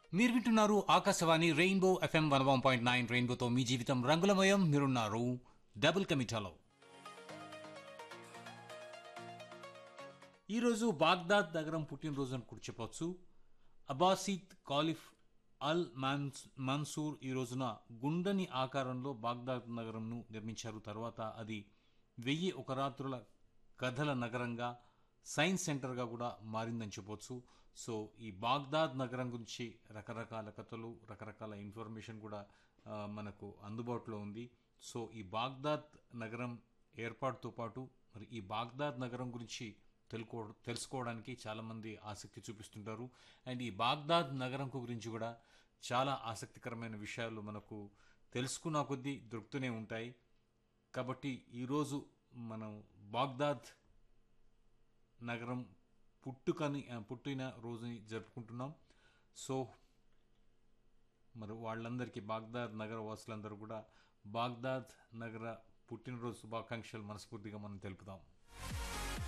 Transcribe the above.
మీరు వింటున్నారు Akashvani rainbow FM one one point nine రెయిన్బోతో మీ జీవితం రంగులమయం మీరున్నారు డబుల్ కమిటాలో ఈరోజు బాగ్దాద్ నగరం పుట్టినరోజు అని కూడా చెప్పవచ్చు అబాసిద్ కాలిఫ్ అల్ మాన్స్ మన్సూర్ ఈ రోజున గుండని ఆకారంలో బాగ్దాద్ నగరంను నిర్మించారు తర్వాత అది వెయ్యి ఒక రాత్రుల కథల నగరంగా సైన్స్ సెంటర్గా కూడా మారిందని చెప్పొచ్చు సో ఈ బాగ్దాద్ నగరం గురించి రకరకాల కథలు రకరకాల ఇన్ఫర్మేషన్ కూడా ఆ, మనకు అందుబాటులో ఉంది సో ఈ బాగ్దాద్ నగరం ఏర్పాటుతో పాటు మరి ఈ బాగ్దాద్ నగరం గురించి తెలుకో తెలుసుకోవడానికి చాలామంది ఆసక్తి చూపిస్తుంటారు అండ్ ఈ బాగ్దాద్ నగరం గురించి కూడా చాలా ఆసక్తికరమైన విషయాలు మనకు తెలుసుకున్న కొద్దీ దొరుకుతూనే ఉంటాయి కాబట్టి ఈరోజు మనం బాగ్దాద్ నగరం పుట్టుకని ఆ, పుట్టిన రోజుని జరుపుకుంటున్నాం సో మరి వాళ్ళందరికీ బాగ్దాద్ నగర వాసులందరూ కూడా బాగ్దాద్ నగర పుట్టినరోజు శుభాకాంక్షలు మనస్ఫూర్తిగా మనం తెలుపుదాం